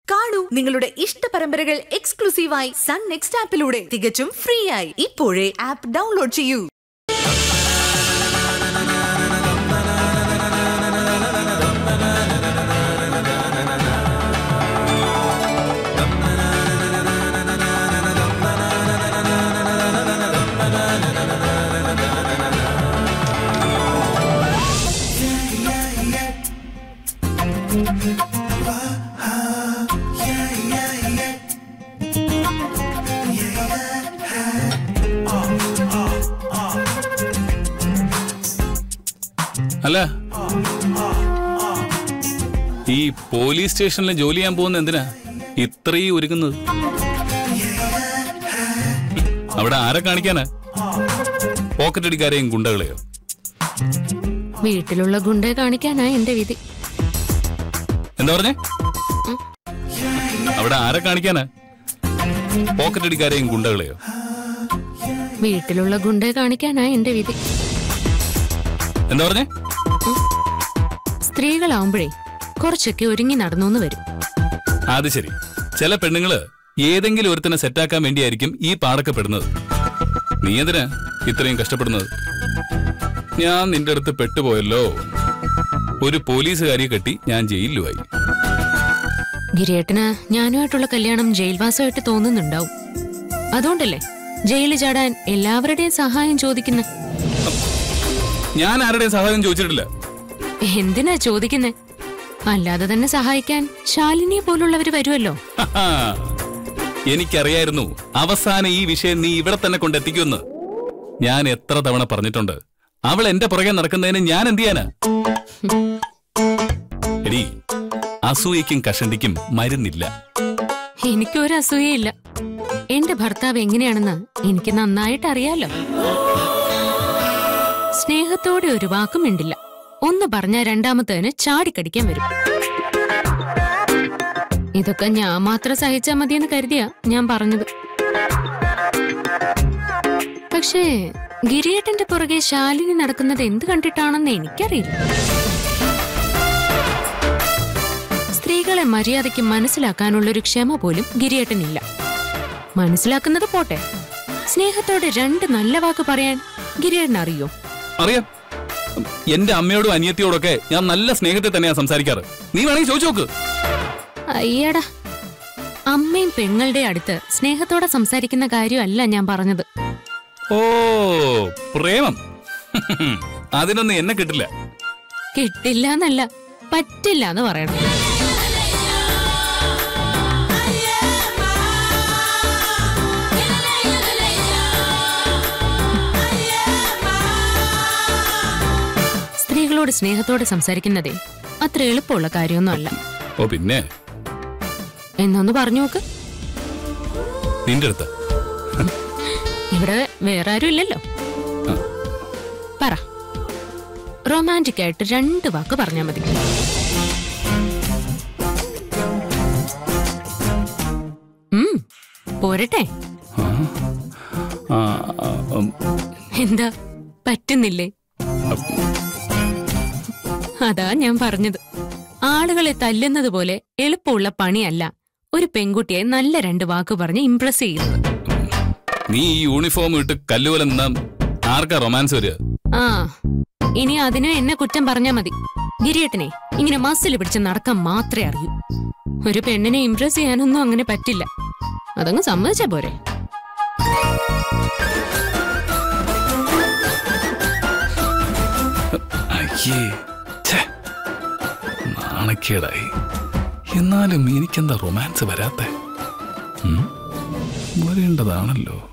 കാണൂ നിങ്ങളുടെ ഇഷ്ട പരമ്പരകൾ എക്സ്ക്ലൂസീവായി സൺ നെക്സ്റ്റ് ആപ്പിലൂടെ തികച്ചും ഫ്രീ ആയി ഇപ്പോഴേ ആപ്പ് ഡൗൺലോഡ് ചെയ്യൂ അല്ല ഈ പോലീസ് സ്റ്റേഷനിൽ ജോലി ചെയ്യാൻ പോകുന്ന എന്തിനാ ഇത്രയും ഒരുങ്ങുന്നത് അവിടെ ആരെ കാണിക്കാനാ പോക്കറ്റ് അടിക്കാരെയും ഗുണ്ടകളെയോ വീട്ടിലുള്ള ഗുണ്ടയെ കാണിക്കാനാ എന്റെ വിധി എന്താ പറഞ്ഞേ അവിടെ ആരെ കാണിക്കാനാ പോക്കറ്റ് അടിക്കാരെയും ഗുണ്ടകളെയോ വീട്ടിലുള്ള ഗുണ്ടയെ കാണിക്കാനാ എന്റെ വിധി എന്താ പറഞ്ഞേ സ്ത്രീകളാവുമ്പോഴേ കുറച്ചൊക്കെ ഒരുങ്ങി നടന്നു വരും അത് ശരി ചില പെണ്ണുങ്ങള് ഏതെങ്കിലും ഒരുത്തനെ സെറ്റാക്കാൻ വേണ്ടിയായിരിക്കും ഈ പാടൊക്കെ പെടുന്നത് നീ എന്തിനാ ഇത്രയും കഷ്ടപ്പെടുന്നത് ഞാൻ നിന്റെ അടുത്ത് പെട്ടുപോയല്ലോ ഒരു പോലീസുകാരിയെ കെട്ടി ഞാൻ ജയിലിലുമായി ഗിരിയേട്ടന് ഞാനുമായിട്ടുള്ള കല്യാണം ജയിൽവാസമായിട്ട് തോന്നുന്നുണ്ടാവും അതുകൊണ്ടല്ലേ ജയിലിൽ ചാടാൻ എല്ലാവരുടെയും സഹായം ചോദിക്കുന്ന ഞാൻ ആരുടെയും സഹായം ചോദിച്ചിട്ടില്ല എന്തിനാ ചോദിക്കുന്നേ അല്ലാതെ തന്നെ സഹായിക്കാൻ ശാലിനിയെ പോലുള്ളവര് വരുമല്ലോ ഹഹാ. എനിക്കറിയായിരുന്നു അവസാനം ഈ വിഷയം നീ ഇവിടെ തന്നെ കൊണ്ടെത്തിക്കുമെന്ന് ഞാൻ എത്ര തവണ പറഞ്ഞിട്ടുണ്ട് അവൾ എന്റെ പുറകെ നടക്കുന്നതിന് ഞാൻ എന്ത് ചെയ്യാനാ എടി അസൂയക്കും കഷണ്ടിക്കും മരുന്നില്ല എനിക്കൊരു അസൂയയില്ല എന്റെ ഭർത്താവ് എങ്ങനെയാണെന്ന് എനിക്ക് നന്നായിട്ട് അറിയാലോ സ്നേഹത്തോടെ ഒരു വാക്കും മിണ്ടില്ല ഒന്ന് പറഞ്ഞ രണ്ടാമത്തേന് ചാടിക്കടിക്കാൻ വരും ഇതൊക്കെ ഞാൻ മാത്രം സഹിച്ചാ മതിയെന്ന് കരുതിയാ ഞാൻ പറഞ്ഞത് പക്ഷേ ഗിരിയേട്ടന്റെ പുറകെ ശാലിനി നടക്കുന്നത് എന്ത് കണ്ടിട്ടാണെന്ന് എനിക്കറിയില്ല സ്ത്രീകളെ മര്യാദയ്ക്ക് മനസ്സിലാക്കാനുള്ളൊരു ക്ഷമ പോലും ഗിരിയേട്ടനില്ല മനസ്സിലാക്കുന്നത് പോട്ടെ സ്നേഹത്തോടെ രണ്ട് നല്ല വാക്ക് പറയാൻ ഗിരിയേട്ടൻ അറിയോ അറിയാം എന്റെ അമ്മയോടും അനിയത്തിയോടൊക്കെ ഞാൻ നല്ല സ്നേഹത്തിൽ തന്നെയാ സംസാരിക്കാറ് നീ വേണമെങ്കിൽ ചോദിച്ചു നോക്ക് അയ്യടാ അമ്മയും പെങ്ങളുടെ അടുത്ത് സ്നേഹത്തോടെ സംസാരിക്കുന്ന കാര്യമല്ല ഞാൻ പറഞ്ഞത് ഓ പ്രേമം അതിനൊന്നും എന്നെ കിട്ടില്ല കിട്ടില്ല എന്നല്ല പറ്റില്ല എന്ന് പറയണം സ്ത്രീകളോട് സ്നേഹത്തോടെ സംസാരിക്കുന്നതേ അത്ര എളുപ്പമുള്ള കാര്യമൊന്നുമല്ല ഓ പിന്നെ എന്നൊന്ന് പറഞ്ഞു നോക്ക് നിന്റെ അടുത്ത് ഇവിടെ വേറെ ആരും ഇല്ലല്ലോ ആ. പറ റൊമാൻറ്റിക് ആയിട്ട് രണ്ട് വാക്ക് പറഞ്ഞാൽ മതി ഉം, പോരട്ടെ ആ, ആ, ഉം, എന്താ പറ്റുന്നില്ലേ അതാ ഞാൻ പറഞ്ഞത് ആളുകളെ തല്ലുന്നത് പോലെ എളുപ്പമുള്ള പണിയല്ല ഒരു പെൺകുട്ടിയെ നല്ല രണ്ട് വാക്ക് പറഞ്ഞ് ഇംപ്രസ് ചെയ്യുന്നത് നീ ഈ യൂണിഫോം ഇട്ട് കല്ലുപോലെ നിന്നാ ആർക്കാ റൊമാൻസ് വരിക ആ ഇനി അതിന് എന്നെ കുറ്റം പറഞ്ഞാ മതി ഗിരിയേട്ടനെ ഇങ്ങനെ മസിൽ പിടിച്ച് നടക്കാൻ മാത്രമേ അറിയൂ ഒരു പെണ്ണിനെ ഇംപ്രസ് ചെയ്യാനൊന്നും അങ്ങനെ പറ്റില്ല അതങ്ങ് സമ്മതിച്ചാ പോരെ അയ്യേ ഛേ, നാണക്കേടായി എന്നാലും എനിക്കെന്താ റൊമാൻസ് വരാത്തെ ഉം? വരേണ്ടതാണല്ലോ